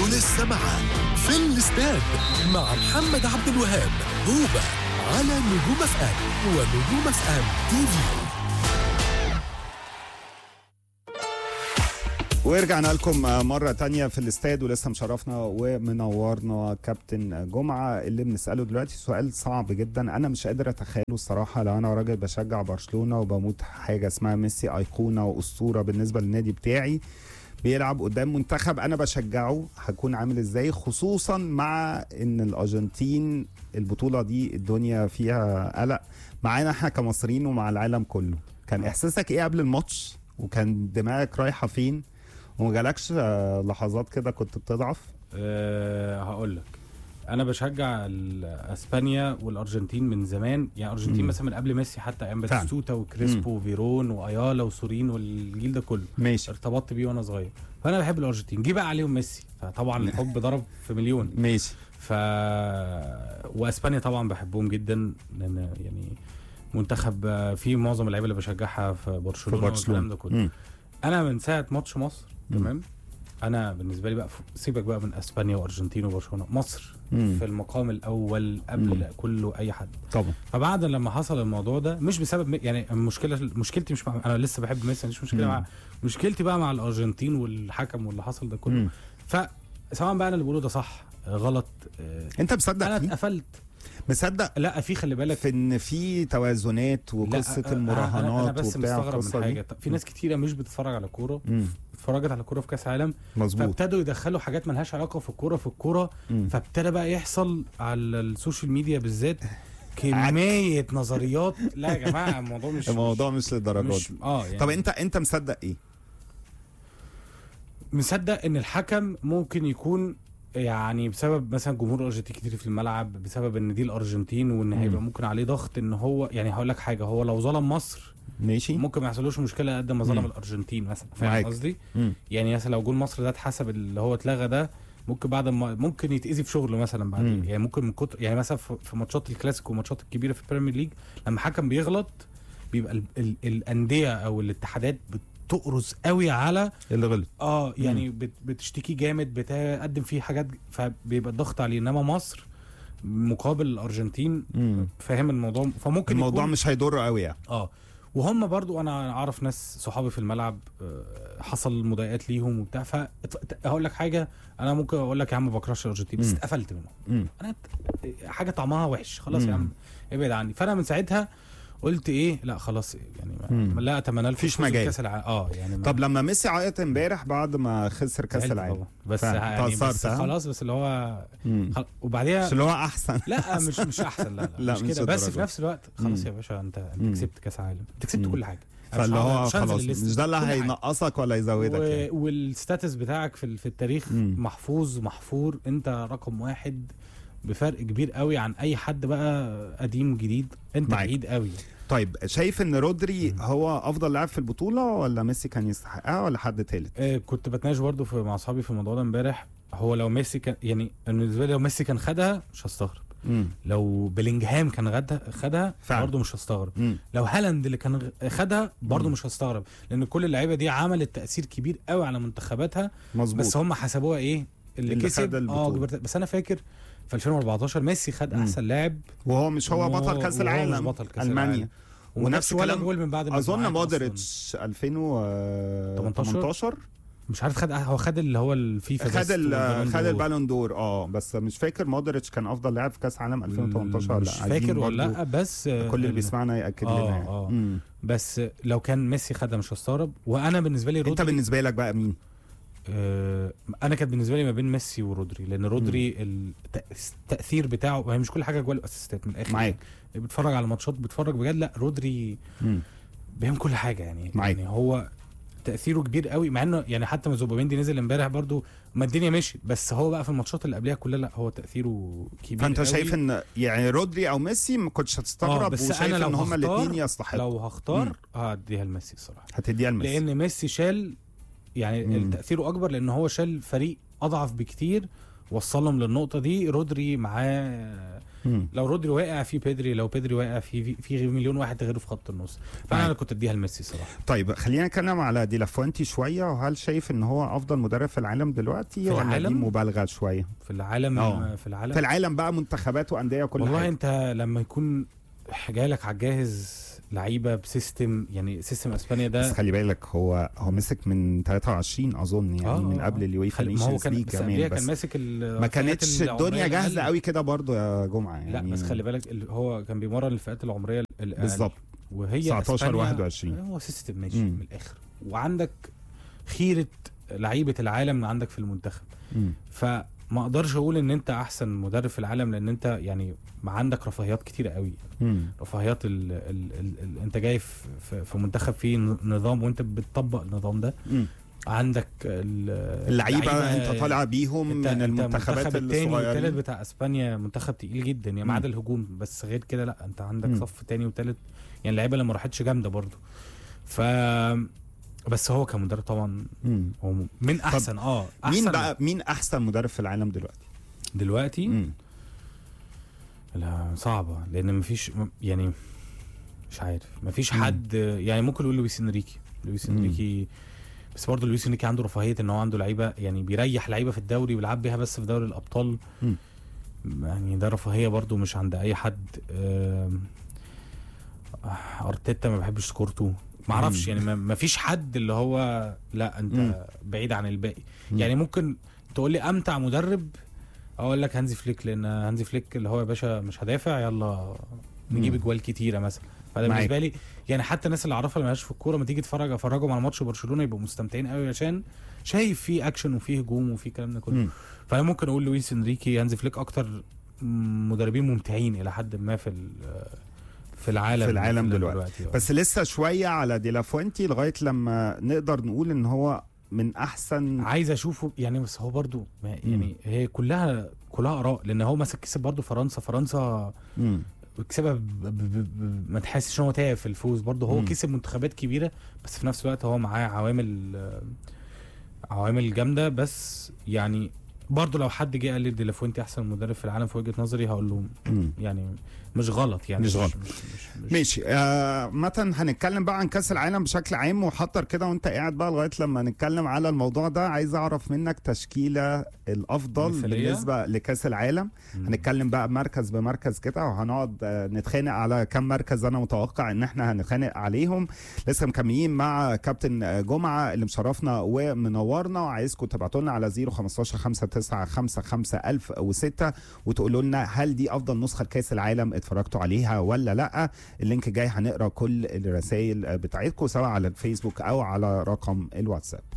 ولسه معاه في الاستاد مع محمد عبد الوهاب هوبا على نجوم اف ام ونجوم اف ام تي في ورجعنا لكم مرة تانية في الاستاد ولسه مشرفنا ومنورنا كابتن جمعة اللي بنسأله دلوقتي سؤال صعب جدا أنا مش قادر أتخيله الصراحة لو أنا راجل بشجع برشلونة وبموت حاجة اسمها ميسي أيقونة وأسطورة بالنسبة للنادي بتاعي بيلعب قدام منتخب أنا بشجعه هكون عامل إزاي خصوصا مع إن الأرجنتين البطولة دي الدنيا فيها قلق معانا احنا كمصريين ومع العالم كله كان إحساسك إيه قبل الماتش وكان دماغك رايحة فين وما جالكش آه، لحظات كده كنت بتضعف أه هقول لك انا بشجع ال- اسبانيا والارجنتين من زمان يعني الارجنتين مم. مثلا من قبل ميسي حتى ايام فعلا. باتيستوتا وكريسبو وفيرون وايالا وسورين والجيل ده كله ماشي ارتبطت بيه وانا صغير فانا بحب الارجنتين جه بقى عليهم ميسي فطبعا الحب ضرب في مليون ماشي ف واسبانيا طبعا بحبهم جدا لان يعني منتخب آه، فيه معظم اللعيبه اللي بشجعها في في برشلونه والكلام برشلونة ده كله مم. انا من ساعه ماتش مصر مم. تمام انا بالنسبه لي بقى سيبك بقى من اسبانيا وارجنتين وبرشلونه مصر مم. في المقام الاول قبل مم. كله اي حد طبعا فبعد لما حصل الموضوع ده مش بسبب مي- يعني المشكله مشكلتي مش مع انا لسه بحب ميسي مش مشكله مم. مع مشكلتي بقى مع الارجنتين والحكم واللي حصل ده كله مم. فسواء بقى انا اللي بقوله ده صح غلط آه، انت مصدق انا فيه؟ اتقفلت مصدق لا في خلي بالك في ان في توازنات لا، وقصه أ- أ- المراهنات انا, أنا بس وبتاع مستغرب القصه من دي حاجه طب في ناس كتيره مش بتتفرج على كوره مم. اتفرجت على كوره في كاس عالم مظبوط فابتدوا يدخلوا حاجات ملهاش علاقه في الكوره في الكوره مم. فابتدى بقى يحصل على السوشيال ميديا بالذات كميه نظريات لا يا جماعه الموضوع مش الموضوع مش للدرجات مش دي اه يعني طب انت انت مصدق ايه؟ مصدق ان الحكم ممكن يكون يعني بسبب مثلا جمهور الارجنتين كتير في الملعب بسبب ان دي الارجنتين وان هيبقى ممكن عليه ضغط ان هو يعني هقول لك حاجه هو لو ظلم مصر ماشي ممكن ما يحصلوش مشكله قد ما ظلم مم. الارجنتين مثلا فاهم معاك. قصدي؟ مم. يعني مثلا لو جول مصر ده اتحسب اللي هو اتلغى ده ممكن بعد ما ممكن يتاذي في شغله مثلا بعدين مم. يعني ممكن من كتر يعني مثلا في في ماتشات الكلاسيكو والماتشات الكبيره في البريمير ليج لما حكم بيغلط بيبقى ال ال الانديه او الاتحادات بتقرص قوي على اللي غلط اه يعني بت بتشتكي جامد بتقدم فيه حاجات فبيبقى الضغط عليه انما مصر مقابل الارجنتين مم. فاهم الموضوع فممكن الموضوع يكون مش هيضر قوي يعني اه وهم برضو انا اعرف ناس صحابي في الملعب آه، حصل مضايقات ليهم وبتاع فهقول لك حاجه انا ممكن اقول لك يا عم ما بكرهش الارجنتين بس مم. اتقفلت منهم مم. انا ت- حاجه طعمها وحش خلاص مم. يا عم ابعد عني فانا من ساعتها قلت ايه لا خلاص يعني مم. ما لا اتمنى لكم مفيش تفوزوا مجال. بكاس العالم اه يعني ما- طب لما ميسي عيط امبارح بعد ما خسر كاس زعلت العالم طبعاً. بس فعلا. يعني بس تأثرت، ها؟ خلاص بس اللي هو مم. خل... وبعديها مش اللي هو احسن لا مش مش احسن لا لا, لا، مش مش كده بس في الدرجة. نفس الوقت خلاص مم. يا باشا انت مم. انت كسبت كاس عالم انت كسبت مم. كل حاجه أنا مش فاللي هقعد- هو مش هنزل خلاص الليست. مش ده اللي كل حاجة. هينقصك ولا يزودك و... يعني. والستاتس بتاعك في ال- في التاريخ مم. محفوظ محفور انت رقم واحد بفرق كبير قوي عن اي حد بقى قديم جديد انت معاك. بعيد قوي طيب شايف ان رودري هو افضل لاعب في البطوله ولا ميسي كان يستحقها ولا حد تالت؟ آه كنت بتناقش برضو في مع اصحابي في الموضوع ده امبارح هو لو ميسي كان يعني أنا بالنسبه لي لو ميسي كان خدها مش هستغرب مم. لو بلينجهام كان غدها خدها فعلا. برضه مش هستغرب مم. لو هالاند اللي كان غ- خدها برضه مم. مش هستغرب لان كل اللعيبه دي عملت تاثير كبير قوي على منتخباتها مظبوط بس هم حسبوها ايه اللي, اللي كسب خد اه البطولة. جبرت بس انا فاكر في 2014 ميسي خد مم. احسن لاعب وهو مش هو وهو- بطل كاس وهو العالم مش بطل كأس المانيا العالم. ونفس ونفس ولا الكلام جول من بعد ما اظن أصلاً. مودريتش 2018 مش عارف خد هو خد اللي هو الفيفا خد بيست ال- والبالون خد دور. البالون دور اه بس مش فاكر مودريتش كان افضل لاعب في كاس عالم 2018 ولا مش عايزين فاكر ولا برضو لا بس كل اللي ال- بيسمعنا ياكد آه، لنا يعني. آه. مم. بس لو كان ميسي خدها مش هستغرب وانا بالنسبه لي انت رودري بالنسبه لك بقى مين؟ آه، انا كانت بالنسبه لي ما بين ميسي ورودري لان رودري التأ- التاثير بتاعه هي مش كل حاجه جوه الاسيستات من الاخر معاك بتفرج على ماتشات بتفرج بجد لا رودري مم. بيعمل كل حاجه يعني معاك. يعني هو تاثيره كبير قوي مع انه يعني حتى ما زوباميندي نزل امبارح برضو ما الدنيا مشيت بس هو بقى في الماتشات اللي قبلها كلها لا هو تاثيره كبير فانت قوي. شايف ان يعني رودري او ميسي ما كنتش آه، هتستغرب بس وشايف أنا لو ان هما هختار- الاثنين يستحقوا لو مم. هختار هديها لميسي الصراحه هتديها لميسي لان ميسي شال يعني مم. تاثيره اكبر لان هو شال فريق اضعف بكتير وصلهم للنقطه دي رودري معاه مم. لو رودري واقع في بيدري لو بيدري واقع في في, في مليون واحد غيره في خط النص فانا معاك. أنا كنت اديها لميسي صراحه طيب خلينا نتكلم على دي لافوانتي شويه وهل شايف ان هو افضل مدرب في العالم دلوقتي في ولا دي العالم؟ مبالغه شويه في العالم آه. في العالم في العالم بقى منتخبات وانديه وكل والله حاجه انت لما يكون جايلك على الجاهز لعيبه بسيستم يعني سيستم اسبانيا بس ده خلي بالك هو هو مسك من 23 اظن يعني آه، من آه. قبل اليويفا خلي- ما هو نيشنز كان ليج بس كمان قبليها كان بس ماسك ال- ما الفئات كانتش العمرية الدنيا جاهزه الأقل. قوي كده برضو يا جمعه لا يعني بس خلي بالك ال- هو كان بيمرن الفئات العمريه الأقل. بالظبط وهي 19 أسبانيا- 21 هو سيستم ماشي مم. من الاخر وعندك خيره لعيبه العالم عندك في المنتخب مم. فما اقدرش اقول ان انت احسن مدرب في العالم لان انت يعني ما عندك رفاهيات كتيره قوي مم. رفاهيات ال ال ال ال انت جاي في, في, في منتخب فيه ن- نظام وانت بتطبق النظام ده مم. عندك ال- اللعيبه انت طالع بيهم انت من انت المنتخبات المنتخب التاني والتالت الصغيرين بتاع اسبانيا منتخب تقيل جدا يعني ما مم. عدا الهجوم بس غير كده لا انت عندك مم. صف تاني وتالت يعني اللعيبه اللي ما راحتش جامده برضو ف بس هو كمدرب طبعا مم. هو من احسن اه احسن مين بقى مين احسن مدرب في العالم دلوقتي دلوقتي مم. لا صعبه لان مفيش يعني مش عارف مفيش مم. حد يعني ممكن نقول لويس انريكي لويس مم. انريكي بس برضه لويس انريكي عنده رفاهيه ان هو عنده لعيبه يعني بيريح لعيبه في الدوري ويلعب بيها بس في دوري الابطال مم. يعني ده رفاهيه برضه مش عند اي حد آم، آه، ارتيتا ما بحبش سكورته ما اعرفش مم. يعني ما- ما فيش حد اللي هو لا انت مم. بعيد عن الباقي مم. يعني ممكن تقول لي امتع مدرب اقول لك هانزي فليك لان هانزي فليك اللي هو يا باشا مش هدافع يلا نجيب مم. اجوال كتيره مثلا فده معاك. بالنسبه لي يعني حتى الناس اللي اعرفها اللي مالهاش في الكوره ما تيجي تتفرج افرجهم على ماتش برشلونه يبقوا مستمتعين قوي عشان شايف فيه اكشن وفيه هجوم وفيه الكلام ده كله مم. فانا ممكن اقول لويس انريكي هانزي فليك اكتر مدربين ممتعين الى حد ما في ال- في العالم في العالم دلوقتي. آه. بس لسه شويه على دي لافوانتي لغايه لما نقدر نقول ان هو من احسن عايز اشوفه يعني بس هو برضو ما- يعني هي كلها كلها اراء لان هو ماسك كسب برضو فرنسا فرنسا مم. كسبها ب- ب- ب- ب- ما تحسش ان هو تايه في الفوز برضه هو مم. كسب منتخبات كبيره بس في نفس الوقت هو معاه عوامل آه، عوامل جامده بس يعني برضه لو حد جه قال لي ديلافوينتي احسن مدرب في العالم في وجهه نظري هقول له مم. يعني مش غلط يعني مش غلط. مش مش مش ماشي آه مثلا هنتكلم بقى عن كاس العالم بشكل عام وحضر كده وانت قاعد بقى لغايه لما نتكلم على الموضوع ده عايز اعرف منك تشكيله الافضل المثالية؟ بالنسبه لكاس العالم مم. هنتكلم بقى مركز بمركز كده وهنقعد آه، نتخانق على كم مركز انا متوقع ان احنا هنتخانق عليهم لسه مكملين مع كابتن آه، جمعه اللي مشرفنا ومنورنا وعايزكم تبعتوا لنا على 015 5955 1006 وتقولوا لنا هل دي افضل نسخه لكاس العالم اتفرجتوا عليها ولا لا اللينك جاي هنقرا كل الرسائل بتاعتكم سواء على الفيسبوك او على رقم الواتساب